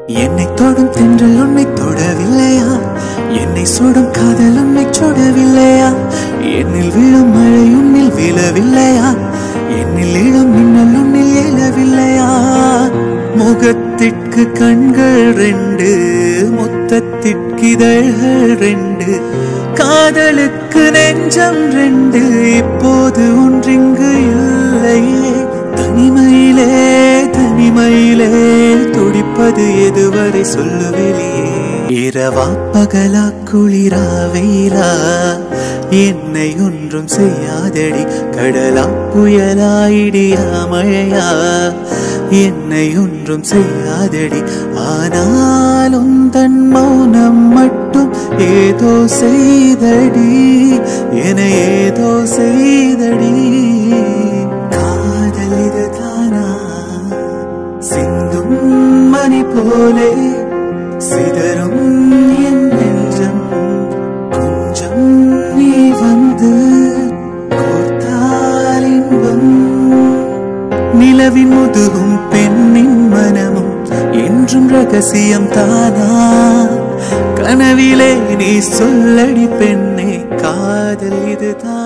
என்னை தொடும் தென்றல் உன்னை தொடவில்லையா என்னை சுடும் காதல் உன்னை சுடவில்லையா என்னில் விழும் மழை உன்னில் விழவில்லையா என்னில் இளம் மின்னல் உன்னில் எழவில்லையா முகத்திற்கு கண்கள் ரெண்டு மொத்தத்திற்கு இதழ்கள் ரெண்டு காதலுக்கு நெஞ்சம் ரெண்டு இப்போது ஒன்றிங்கு இல்லையே தனிமையிலே தனிமையிலே துடிப்பது எதுவரை சொல்லுவெளியே இரவா பகலா குளிரா வெயிலா என்னை ஒன்றும் செய்யாதடி கடலா புயலா இடியா மழையா என்னை ஒன்றும் செய்யாதடி ஆனாலும் தன் மௌனம் மட்டும் ஏதோ செய்தடி என ஏதோ செய்தடி காதல் இதுதானா சிந்தும் மணி போலே சிதறும் என் நெஞ்சம் கொஞ்சம் நீ வந்து கோர்த்தால் இன்பம் நிலவின் முதுகும் பெண்ணின் மனமும் என்றும் ரகசியம் தானா கனவிலே நீ சொல்லடி பெண்ணே காதல் இதுதான்